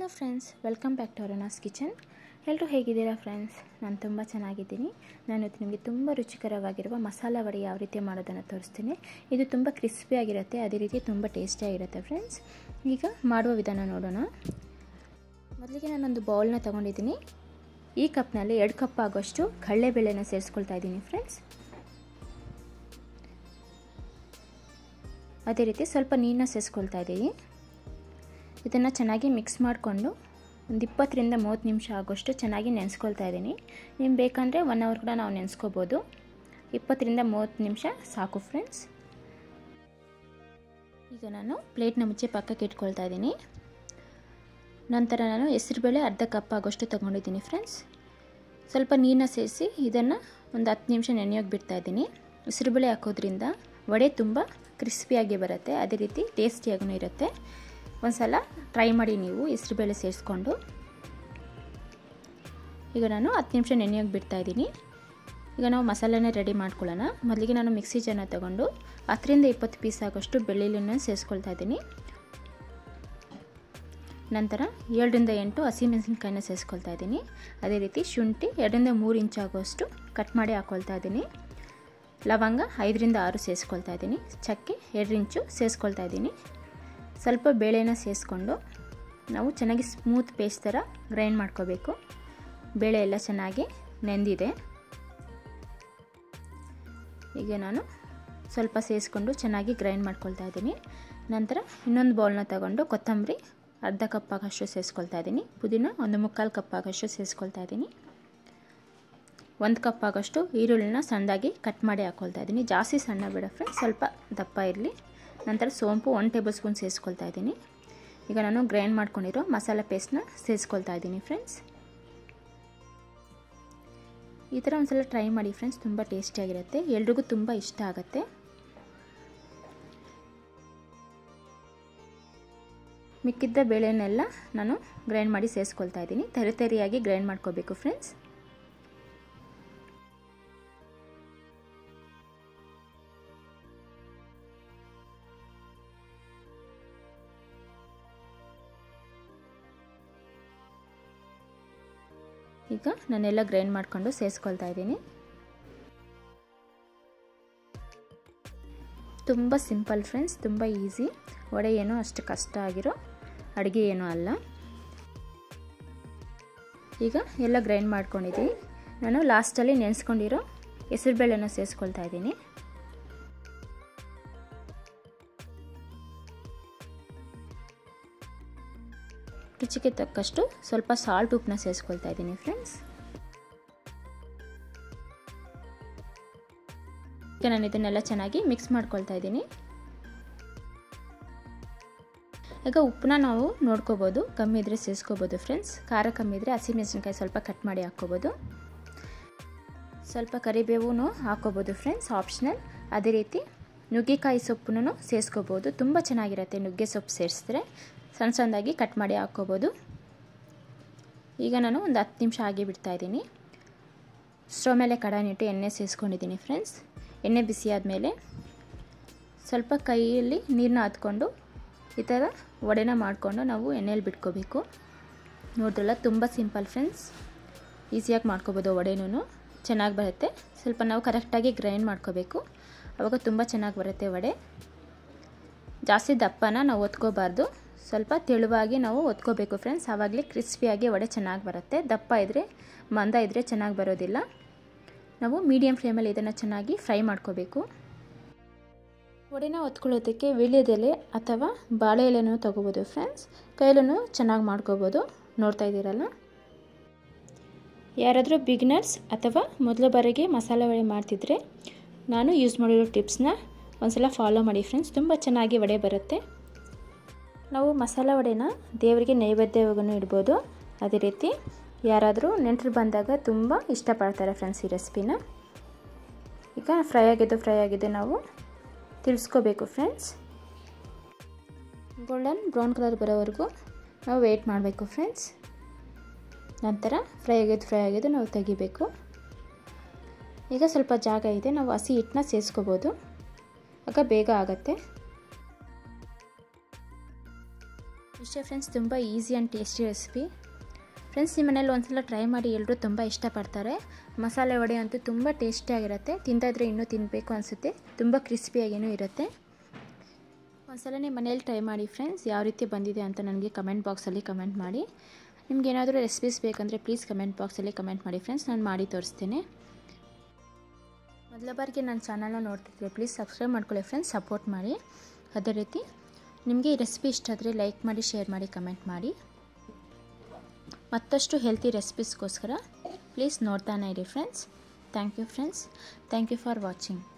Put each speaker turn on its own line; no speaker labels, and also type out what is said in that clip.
hello friends welcome back to Aruna's kitchen ಎಲ್ಲರೂ ಹೇಗಿದ್ದೀರಾ friends ನಾನು ತುಂಬ ಚೆನ್ನಾಗಿದ್ದೀನಿ ನಾನು ಇವತ್ತು ನಿಮಗೆ ತುಂಬ ರುಚಿಕರವಾಗಿರುವ ಮಸಾಲ ವಡೆ ಯಾವ ರೀತಿ ಮಾಡೋದನ್ನು ತೋರಿಸ್ತೀನಿ ಇದು ತುಂಬ ಕ್ರಿಸ್ಪಿಯಾಗಿರುತ್ತೆ ಅದೇ ರೀತಿ ತುಂಬ ಟೇಸ್ಟಿಯಾಗಿರುತ್ತೆ ಫ್ರೆಂಡ್ಸ್ ಈಗ ಮಾಡುವ ವಿಧಾನ ನೋಡೋಣ ಮೊದಲಿಗೆ ನಾನೊಂದು ಬೌಲ್ನ ತೊಗೊಂಡಿದ್ದೀನಿ ಈ ಕಪ್ನಲ್ಲಿ ಎರಡು ಕಪ್ ಆಗೋಷ್ಟು ಕಡಲೆಬೇಳೆನ ಸೇರಿಸ್ಕೊಳ್ತಾ ಇದ್ದೀನಿ ಫ್ರೆಂಡ್ಸ್ ಅದೇ ರೀತಿ ಸ್ವಲ್ಪ ನೀರನ್ನ ಸೇರಿಸ್ಕೊಳ್ತಾ ಇದ್ದೀವಿ ಇದನ್ನು ಚೆನ್ನಾಗಿ ಮಿಕ್ಸ್ ಮಾಡಿಕೊಂಡು ಒಂದು ಇಪ್ಪತ್ತರಿಂದ ಮೂವತ್ತು ನಿಮಿಷ ಆಗೋಷ್ಟು ಚೆನ್ನಾಗಿ ನೆನೆಸ್ಕೊಳ್ತಾ ಇದ್ದೀನಿ ನಿಮ್ಗೆ ಬೇಕಂದರೆ ಒನ್ ಅವರ್ ಕೂಡ ನಾವು ನೆನೆಸ್ಕೋಬೋದು ಇಪ್ಪತ್ತರಿಂದ ಮೂವತ್ತು ನಿಮಿಷ ಸಾಕು ಫ್ರೆಂಡ್ಸ್ ಈಗ ನಾನು ಪ್ಲೇಟ್ನ ಮುಚ್ಚಿ ಪಕ್ಕಕ್ಕೆ ಇಟ್ಕೊಳ್ತಾ ಇದ್ದೀನಿ ನಂತರ ನಾನು ಹೆಸರುಬೇಳೆ ಅರ್ಧ ಕಪ್ ಆಗೋಷ್ಟು ತೊಗೊಂಡಿದ್ದೀನಿ ಫ್ರೆಂಡ್ಸ್ ಸ್ವಲ್ಪ ನೀರನ್ನ ಸೇರಿಸಿ ಇದನ್ನು ಒಂದು ಹತ್ತು ನಿಮಿಷ ನೆನೆಯೋಗಿ ಬಿಡ್ತಾ ಇದ್ದೀನಿ ಹೆಸರುಬೇಳೆ ಹಾಕೋದ್ರಿಂದ ವಡೆ ತುಂಬ ಕ್ರಿಸ್ಪಿಯಾಗಿ ಬರುತ್ತೆ ಅದೇ ರೀತಿ ಟೇಸ್ಟಿಯಾಗೂ ಇರುತ್ತೆ ಒಂದು ಸಲ ಟ್ರೈ ಮಾಡಿ ನೀವು ಹೆಸರುಬೇಳೆ ಸೇರಿಸ್ಕೊಂಡು ಈಗ ನಾನು ಹತ್ತು ನಿಮಿಷ ನೆನೆಯೋಗಿ ಬಿಡ್ತಾ ಇದ್ದೀನಿ ಈಗ ನಾವು ಮಸಾಲೆನ ರೆಡಿ ಮಾಡ್ಕೊಳ್ಳೋಣ ಮೊದಲಿಗೆ ನಾನು ಮಿಕ್ಸಿ ಜನ ತೊಗೊಂಡು ಹತ್ತರಿಂದ ಇಪ್ಪತ್ತು ಪೀಸ್ ಆಗೋಷ್ಟು ಬೆಳ್ಳುಳ್ಳಿನ ಸೇರಿಸ್ಕೊಳ್ತಾ ಇದ್ದೀನಿ ನಂತರ ಏಳರಿಂದ ಎಂಟು ಹಸಿಮೆಣಸಿನ್ಕಾಯಿನ ಸೇರಿಸ್ಕೊಳ್ತಾ ಇದ್ದೀನಿ ಅದೇ ರೀತಿ ಶುಂಠಿ ಎರಡರಿಂದ ಮೂರು ಇಂಚ್ ಆಗೋಷ್ಟು ಕಟ್ ಮಾಡಿ ಹಾಕ್ಕೊಳ್ತಾ ಇದ್ದೀನಿ ಲವಂಗ ಐದರಿಂದ ಆರು ಸೇರಿಸ್ಕೊಳ್ತಾ ಇದ್ದೀನಿ ಚಕ್ಕೆ ಎರಡು ಇಂಚು ಸೇರಿಸ್ಕೊಳ್ತಾ ಇದ್ದೀನಿ ಸ್ವಲ್ಪ ಬೇಳೆನ ಸೇರಿಸ್ಕೊಂಡು ನಾವು ಚೆನ್ನಾಗಿ ಸ್ಮೂತ್ ಪೇಸ್ಟ್ ಥರ ಗ್ರೈಂಡ್ ಮಾಡ್ಕೋಬೇಕು ಬೇಳೆ ಎಲ್ಲ ಚೆನ್ನಾಗಿ ನೆಂದಿದೆ ಈಗ ನಾನು ಸ್ವಲ್ಪ ಸೇರಿಸ್ಕೊಂಡು ಚೆನ್ನಾಗಿ ಗ್ರೈಂಡ್ ಮಾಡ್ಕೊಳ್ತಾ ಇದ್ದೀನಿ ನಂತರ ಇನ್ನೊಂದು ಬೌಲ್ನ ತಗೊಂಡು ಕೊತ್ತಂಬರಿ ಅರ್ಧ ಕಪ್ ಆಗೋಷ್ಟು ಸೇರಿಸ್ಕೊಳ್ತಾ ಇದ್ದೀನಿ ಪುದೀನ ಒಂದು ಮುಕ್ಕಾಲು ಕಪ್ ಆಗೋಷ್ಟು ಸೇರಿಸ್ಕೊಳ್ತಾ ಇದ್ದೀನಿ ಒಂದು ಕಪ್ ಆಗೋಷ್ಟು ಈರುಳ್ಳಿನ ಸಣ್ಣದಾಗಿ ಕಟ್ ಮಾಡಿ ಹಾಕ್ಕೊಳ್ತಾ ಇದ್ದೀನಿ ಜಾಸ್ತಿ ಸಣ್ಣ ಬೇಡ ಫ್ರೆಂಡ್ಸ್ ಸ್ವಲ್ಪ ದಪ್ಪ ಇರಲಿ ನಂತರ ಸೋಂಪು ಒನ್ ಟೇಬಲ್ ಸ್ಪೂನ್ ಸೇರಿಸ್ಕೊಳ್ತಾ ಇದ್ದೀನಿ ಈಗ ನಾನು ಗ್ರೈಂಡ್ ಮಾಡ್ಕೊಂಡಿರೋ ಮಸಾಲೆ ಪೇಸ್ಟ್ನ ಸೇರಿಸ್ಕೊಳ್ತಾ ಇದ್ದೀನಿ ಫ್ರೆಂಡ್ಸ್ ಈ ಥರ ಒಂದ್ಸಲ ಟ್ರೈ ಮಾಡಿ ಫ್ರೆಂಡ್ಸ್ ತುಂಬ ಟೇಸ್ಟಿಯಾಗಿರುತ್ತೆ ಎಲ್ರಿಗೂ ತುಂಬ ಇಷ್ಟ ಆಗುತ್ತೆ ಮಿಕ್ಕಿದ್ದ ಬೇಳೆನೆಲ್ಲ ನಾನು ಗ್ರೈಂಡ್ ಮಾಡಿ ಸೇರಿಸ್ಕೊಳ್ತಾ ಇದ್ದೀನಿ ತರಿ ತರಿಯಾಗಿ ಗ್ರೈಂಡ್ ಮಾಡ್ಕೋಬೇಕು ಫ್ರೆಂಡ್ಸ್ ಈಗ ನಾನೆಲ್ಲ ಗ್ರೈಂಡ್ ಮಾಡಿಕೊಂಡು ಸೇರಿಸ್ಕೊಳ್ತಾ ಇದ್ದೀನಿ ತುಂಬ ಸಿಂಪಲ್ ಫ್ರೆಂಡ್ಸ್ ತುಂಬ ಈಸಿ ವಡೆ ಏನೋ ಅಷ್ಟು ಕಷ್ಟ ಆಗಿರೋ ಅಡುಗೆ ಏನೂ ಅಲ್ಲ ಈಗ ಎಲ್ಲ ಗ್ರೈಂಡ್ ಮಾಡ್ಕೊಂಡಿದ್ದೀನಿ ನಾನು ಲಾಸ್ಟಲ್ಲಿ ನೆನೆಸ್ಕೊಂಡಿರೋ ಹೆಸರುಬೇಳೆನ ಸೇರಿಸ್ಕೊಳ್ತಾ ಇದ್ದೀನಿ ರುಚಿಗೆ ತಕ್ಕಷ್ಟು ಸ್ವಲ್ಪ ಸಾಲ್ಟ್ ಉಪ್ಪನ್ನ ಸೇರಿಸ್ಕೊಳ್ತಾ ಇದ್ದೀನಿ ಫ್ರೆಂಡ್ಸ್ ಈಗ ನಾನು ಇದನ್ನೆಲ್ಲ ಚೆನ್ನಾಗಿ ಮಿಕ್ಸ್ ಮಾಡ್ಕೊಳ್ತಾ ಇದ್ದೀನಿ ಈಗ ಉಪ್ಪನ್ನ ನಾವು ನೋಡ್ಕೋಬೋದು ಕಮ್ಮಿ ಇದ್ದರೆ ಸೇರಿಸ್ಕೋಬೋದು ಫ್ರೆಂಡ್ಸ್ ಖಾರ ಕಮ್ಮಿ ಇದ್ದರೆ ಹಸಿಮೆಣಸಿನ್ಕಾಯಿ ಸ್ವಲ್ಪ ಕಟ್ ಮಾಡಿ ಹಾಕ್ಕೋಬೋದು ಸ್ವಲ್ಪ ಕರಿಬೇವು ಹಾಕ್ಕೋಬೋದು ಫ್ರೆಂಡ್ಸ್ ಆಪ್ಷನಲ್ ಅದೇ ರೀತಿ ನುಗ್ಗೆಕಾಯಿ ಸೊಪ್ಪನ್ನು ಸೇರಿಸ್ಕೋಬೋದು ತುಂಬ ಚೆನ್ನಾಗಿರುತ್ತೆ ನುಗ್ಗೆ ಸೊಪ್ಪು ಸೇರಿಸಿದ್ರೆ ಸಣ್ಣ ಸಣ್ಣದಾಗಿ ಕಟ್ ಮಾಡಿ ಹಾಕ್ಕೋಬೋದು ಈಗ ನಾನು ಒಂದು ಹತ್ತು ನಿಮಿಷ ಆಗಿ ಬಿಡ್ತಾ ಇದ್ದೀನಿ ಸ್ಟವ್ ಮೇಲೆ ಕಡಾಯಿನಿಟ್ಟು ಎಣ್ಣೆ ಸೇರಿಸ್ಕೊಂಡಿದ್ದೀನಿ ಫ್ರೆಂಡ್ಸ್ ಎಣ್ಣೆ ಬಿಸಿ ಆದಮೇಲೆ ಸ್ವಲ್ಪ ಕೈಯಲ್ಲಿ ನೀರನ್ನ ಹತ್ಕೊಂಡು ಈ ಥರ ವಡೆನ ಮಾಡಿಕೊಂಡು ನಾವು ಎಣ್ಣೆಯಲ್ಲಿ ಬಿಟ್ಕೋಬೇಕು ನೋಡಿದ್ರಲ್ಲ ತುಂಬ ಸಿಂಪಲ್ ಫ್ರೆಂಡ್ಸ್ ಈಸಿಯಾಗಿ ಮಾಡ್ಕೋಬೋದು ವಡೆನೂ ಚೆನ್ನಾಗಿ ಬರುತ್ತೆ ಸ್ವಲ್ಪ ನಾವು ಕರೆಕ್ಟಾಗಿ ಗ್ರೈಂಡ್ ಮಾಡ್ಕೋಬೇಕು ಆವಾಗ ತುಂಬ ಚೆನ್ನಾಗಿ ಬರುತ್ತೆ ವಡೆ ಜಾಸ್ತಿ ದಪ್ಪನ ನಾವು ಒತ್ಕೋಬಾರ್ದು ಸ್ವಲ್ಪ ತೆಳುವಾಗಿ ನಾವು ಒತ್ಕೋಬೇಕು ಫ್ರೆಂಡ್ಸ್ ಆವಾಗಲೇ ಕ್ರಿಸ್ಪಿಯಾಗಿ ವಡೆ ಚೆನ್ನಾಗಿ ಬರುತ್ತೆ ದಪ್ಪ ಇದ್ದರೆ ಮಂದ ಇದ್ದರೆ ಚೆನ್ನಾಗಿ ಬರೋದಿಲ್ಲ ನಾವು ಮೀಡಿಯಮ್ ಫ್ಲೇಮಲ್ಲಿ ಇದನ್ನು ಚೆನ್ನಾಗಿ ಫ್ರೈ ಮಾಡ್ಕೋಬೇಕು ವಡೆನ ಒತ್ಕೊಳ್ಳೋದಕ್ಕೆ ವೀಳ್ಯದೆಲೆ ಅಥವಾ ಬಾಳೆ ಎಲೆನೂ ತೊಗೋಬೋದು ಫ್ರೆಂಡ್ಸ್ ಕೈಲೂ ಚೆನ್ನಾಗಿ ಮಾಡ್ಕೋಬೋದು ನೋಡ್ತಾ ಇದ್ದೀರಲ್ಲ ಯಾರಾದರೂ ಬಿಗಿನರ್ಸ್ ಅಥವಾ ಮೊದಲ ಬಾರಿಗೆ ಮಸಾಲೆ ವಡೆ ಮಾಡ್ತಿದ್ರೆ ನಾನು ಯೂಸ್ ಮಾಡಿರೋ ಟಿಪ್ಸ್ನ ಒಂದ್ಸಲ ಫಾಲೋ ಮಾಡಿ ಫ್ರೆಂಡ್ಸ್ ತುಂಬ ಚೆನ್ನಾಗಿ ವಡೆ ಬರುತ್ತೆ ನಾವು ಮಸಾಲ ವಡೆನ ದೇವರಿಗೆ ನೈವೇದ್ಯವಾಗೂ ಇಡ್ಬೋದು ಅದೇ ರೀತಿ ಯಾರಾದರೂ ನೆಂಟರು ಬಂದಾಗ ತುಂಬ ಇಷ್ಟಪಡ್ತಾರೆ ಫ್ರೆಂಡ್ಸ್ ಈ ರೆಸಿಪಿನ ಈಗ ಫ್ರೈ ಆಗಿದ್ದು ಫ್ರೈ ಆಗಿದ್ದು ನಾವು ತಿಳಿಸ್ಕೋಬೇಕು ಫ್ರೆಂಡ್ಸ್ ಗೋಲ್ಡನ್ ಬ್ರೌನ್ ಕಲರ್ ಬರೋವರೆಗೂ ನಾವು ವೆಯ್ಟ್ ಮಾಡಬೇಕು ಫ್ರೆಂಡ್ಸ್ ನಂತರ ಫ್ರೈ ಆಗಿದ್ದು ಫ್ರೈ ಆಗಿದ್ದು ನಾವು ತೆಗಿಬೇಕು ಈಗ ಸ್ವಲ್ಪ ಜಾಗ ಇದೆ ನಾವು ಹಸಿ ಹಿಟ್ಟನ್ನ ಸೇರಿಸ್ಕೋಬೋದು ಆಗ ಬೇಗ ಆಗುತ್ತೆ ಇಷ್ಟೇ ಫ್ರೆಂಡ್ಸ್ ತುಂಬ easy and tasty recipe friends ನಿಮ್ಮ ಮನೇಲಿ ಒಂದ್ಸಲ ಟ್ರೈ ಮಾಡಿ ಎಲ್ಲರೂ ತುಂಬ ಇಷ್ಟಪಡ್ತಾರೆ ಮಸಾಲೆ ವಡೆ ಅಂತೂ ತುಂಬ ಟೇಸ್ಟಿಯಾಗಿರುತ್ತೆ ತಿಂತಾಯಿದ್ರೆ ಇನ್ನೂ ತಿನ್ನಬೇಕು ಅನಿಸುತ್ತೆ ತುಂಬ ಕ್ರಿಸ್ಪಿಯಾಗೇನೂ ಇರುತ್ತೆ ಒಂದ್ಸಲ ನಿಮ್ಮ ಮನೇಲಿ ಟ್ರೈ ಮಾಡಿ ಫ್ರೆಂಡ್ಸ್ ಯಾವ ರೀತಿ ಬಂದಿದೆ ಅಂತ ನನಗೆ ಕಮೆಂಟ್ ಬಾಕ್ಸಲ್ಲಿ ಕಮೆಂಟ್ ಮಾಡಿ ನಿಮ್ಗೆ ಏನಾದರೂ ರೆಸಿಪೀಸ್ ಬೇಕಂದರೆ ಪ್ಲೀಸ್ ಕಮೆಂಟ್ ಬಾಕ್ಸಲ್ಲಿ ಕಮೆಂಟ್ ಮಾಡಿ ಫ್ರೆಂಡ್ಸ್ ನಾನು ಮಾಡಿ ತೋರಿಸ್ತೇನೆ ಮೊದಲ ಬಾರಿಗೆ ನನ್ನ ಚಾನಲ್ನ ನೋಡ್ತಿದ್ರೆ ಪ್ಲೀಸ್ ಸಬ್ಸ್ಕ್ರೈಬ್ ಮಾಡ್ಕೊಳ್ಳಿ ಫ್ರೆಂಡ್ಸ್ ಸಪೋರ್ಟ್ ಮಾಡಿ ಅದೇ ರೀತಿ ನಿಮಗೆ ಈ ರೆಸಿಪಿ ಇಷ್ಟ ಆದರೆ ಲೈಕ್ ಮಾಡಿ ಶೇರ್ ಮಾಡಿ ಕಮೆಂಟ್ ಮಾಡಿ ಮತ್ತಷ್ಟು ಹೆಲ್ತಿ ರೆಸಿಪೀಸ್ಗೋಸ್ಕರ ಪ್ಲೀಸ್ ನೋಡ್ತಾನೆ ಇರಿ friends thank you friends thank you for watching